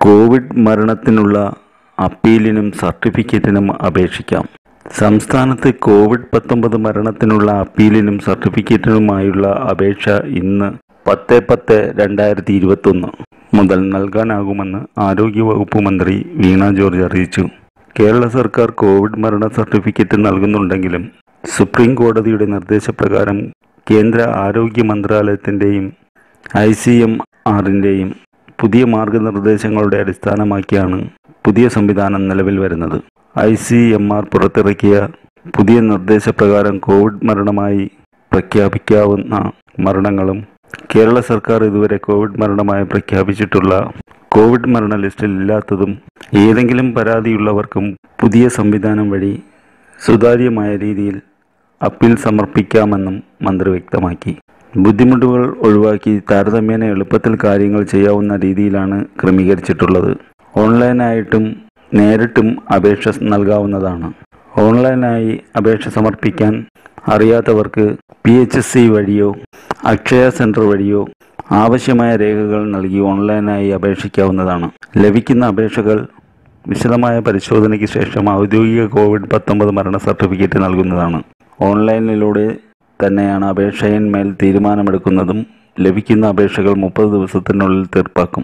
Covid മരണത്തിനുള്ള അപ്പീലിനും സർട്ടിഫിക്കറ്റിനും അപേക്ഷിക്കാം സംസ്ഥാനത്ത് Covid പത്തൊമ്പത് മരണത്തിനുള്ള അപ്പീലിനും സർട്ടിഫിക്കറ്റിനുമായുള്ള അപേക്ഷ ഇന്ന് പത്ത് പത്ത് രണ്ടായിരത്തി ഇരുപത്തൊന്ന് മുതൽ നൽകാനാകുമെന്ന് ആരോഗ്യവകുപ്പ് മന്ത്രി വീണ ജോർജ് അറിയിച്ചു കേരള സർക്കാർ കോവിഡ് മരണ സർട്ടിഫിക്കറ്റ് നൽകുന്നുണ്ടെങ്കിലും സുപ്രീം കോടതിയുടെ നിർദ്ദേശപ്രകാരം കേന്ദ്ര ആരോഗ്യ മന്ത്രാലയത്തിൻ്റെയും ഐ സി എം ആറിൻ്റെയും പുതിയ മാർഗനിർദ്ദേശങ്ങളുടെ അടിസ്ഥാനമാക്കിയാണ് പുതിയ സംവിധാനം നിലവിൽ വരുന്നത് ഐ സി എം ആർ പുറത്തിറക്കിയ പുതിയ നിർദ്ദേശപ്രകാരം കോവിഡ് മരണമായി പ്രഖ്യാപിക്കാവുന്ന മരണങ്ങളും കേരള സർക്കാർ ഇതുവരെ കോവിഡ് മരണമായി പ്രഖ്യാപിച്ചിട്ടുള്ള കോവിഡ് മരണ ലിസ്റ്റിൽ ഇല്ലാത്തതും ഏതെങ്കിലും പരാതിയുള്ളവർക്കും പുതിയ സംവിധാനം വഴി സുതാര്യമായ രീതിയിൽ അപ്പീൽ സമർപ്പിക്കാമെന്നും മന്ത്രി വ്യക്തമാക്കി ബുദ്ധിമുട്ടുകൾ ഒഴിവാക്കി താരതമ്യേന എളുപ്പത്തിൽ കാര്യങ്ങൾ ചെയ്യാവുന്ന രീതിയിലാണ് ക്രമീകരിച്ചിട്ടുള്ളത് ഓൺലൈനായിട്ടും നേരിട്ടും അപേക്ഷ നൽകാവുന്നതാണ് ഓൺലൈനായി അപേക്ഷ സമർപ്പിക്കാൻ അറിയാത്തവർക്ക് പി എച്ച് എസ് സി വഴിയോ അക്ഷയ സെൻറ്റർ വഴിയോ ആവശ്യമായ രേഖകൾ നൽകി ഓൺലൈനായി അപേക്ഷിക്കാവുന്നതാണ് ലഭിക്കുന്ന അപേക്ഷകൾ വിശദമായ പരിശോധനയ്ക്ക് ശേഷം ഔദ്യോഗിക കോവിഡ് പത്തൊമ്പത് മരണ സർട്ടിഫിക്കറ്റ് നൽകുന്നതാണ് ഓൺലൈനിലൂടെ തന്നെയാണ് അപേക്ഷയിന്മേൽ തീരുമാനമെടുക്കുന്നതും ലഭിക്കുന്ന അപേക്ഷകൾ മുപ്പത് ദിവസത്തിനുള്ളിൽ തീർപ്പാക്കും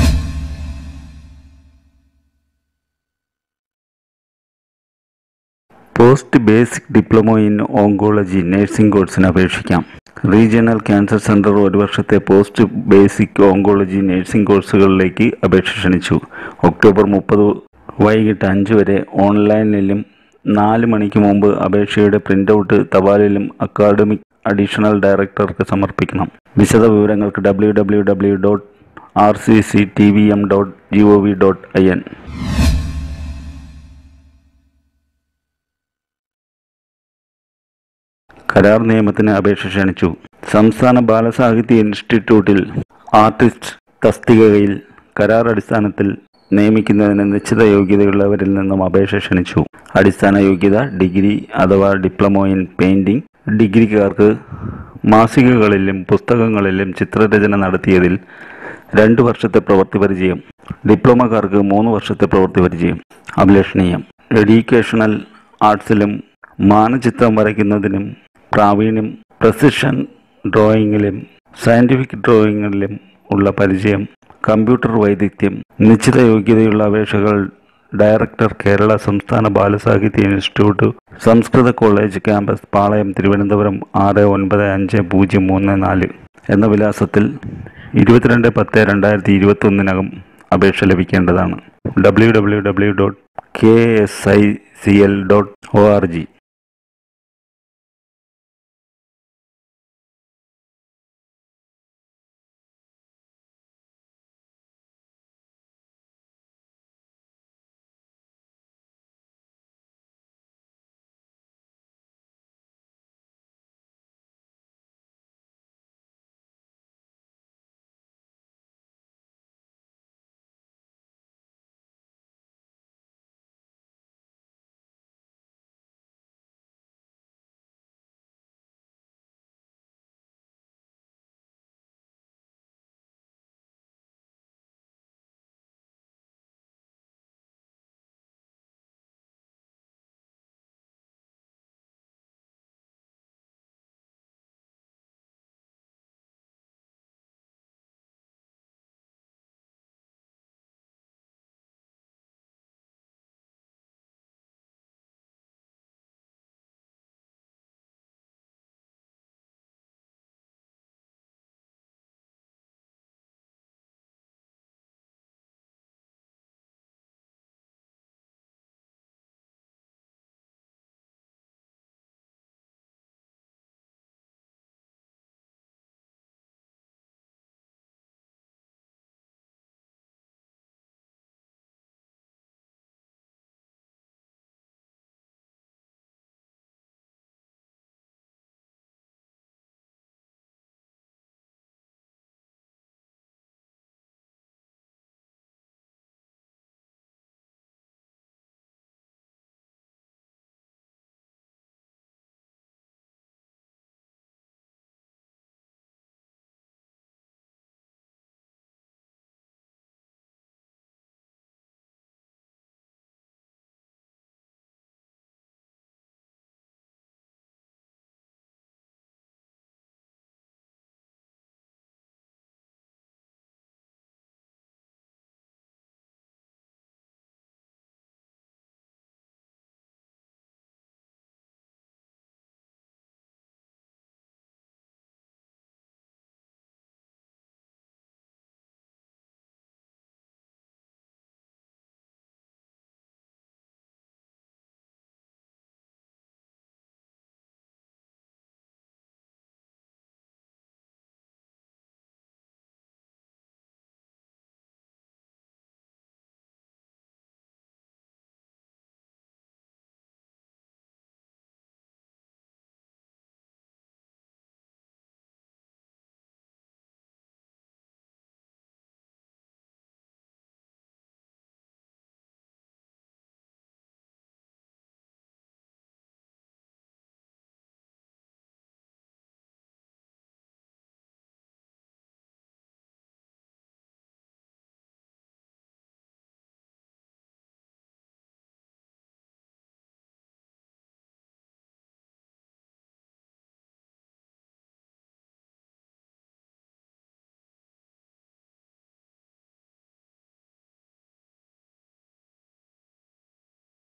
post basic diploma in oncology nursing കോഴ്സിന് അപേക്ഷിക്കാം റീജിയണൽ ക്യാൻസർ സെൻറ്റർ ഒരു വർഷത്തെ പോസ്റ്റ് ബേസിക് ഓങ്കോളജി നഴ്സിംഗ് കോഴ്സുകളിലേക്ക് അപേക്ഷ ക്ഷണിച്ചു ഒക്ടോബർ മുപ്പത് വൈകിട്ട് അഞ്ച് വരെ ഓൺലൈനിലും നാല് മണിക്ക് മുമ്പ് അപേക്ഷയുടെ പ്രിൻ്റ് ഔട്ട് തപാലിലും അക്കാഡമിക് അഡീഷണൽ ഡയറക്ടർക്ക് സമർപ്പിക്കണം വിശദ വിവരങ്ങൾക്ക് W W W dot R C C T V M dot G O V dot I N കരാർ നിയമത്തിന് അപേക്ഷ ക്ഷണിച്ചു സംസ്ഥാന ബാലസാഹിത്യ ഇൻസ്റ്റിറ്റ്യൂട്ടിൽ ആർട്ടിസ്റ്റ് തസ്തികയിൽ കരാർ അടിസ്ഥാനത്തിൽ നിയമിക്കുന്നതിന് നിശ്ചിത യോഗ്യതയുള്ളവരിൽ നിന്നും അപേക്ഷ ക്ഷണിച്ചു അടിസ്ഥാന യോഗ്യത ഡിഗ്രി അഥവാ ഡിപ്ലോമോ ഇൻ പെയിന്റിംഗ് ഡിഗ്രിക്കാർക്ക് മാസികകളിലും പുസ്തകങ്ങളിലും ചിത്രരചന നടത്തിയതിൽ രണ്ട് വർഷത്തെ പ്രവൃത്തി പരിചയം ഡിപ്ലോമക്കാർക്ക് മൂന്ന് വർഷത്തെ പ്രവൃത്തി പരിചയം അഭിലഷണീയം എഡ്യൂക്കേഷണൽ ആർട്സിലും മാനചിത്രം വരയ്ക്കുന്നതിനും പ്രാവീണ്യം പ്രസിഷൻ ഡ്രോയിങ്ങിലും സയൻറ്റിഫിക് ഡ്രോയിങ്ങിലും ഉള്ള പരിചയം കമ്പ്യൂട്ടർ വൈദഗ്ധ്യം നിശ്ചിത യോഗ്യതയുള്ള അപേക്ഷകൾ ഡയറക്ടർ കേരള സംസ്ഥാന ബാലസാഹിത്യ ഇൻസ്റ്റിറ്റ്യൂട്ട് സംസ്കൃത കോളേജ് ക്യാമ്പസ് പാളയം തിരുവനന്തപുരം ആറ് ഒൻപത് അഞ്ച് പൂജ്യം മൂന്ന് നാല് എന്ന വിലാസത്തിൽ ഇരുപത്തിരണ്ട് പത്ത് രണ്ടായിരത്തി ഇരുപത്തൊന്നിനകം അപേക്ഷ ലഭിക്കേണ്ടതാണ് W W W dot K S I C L dot O R G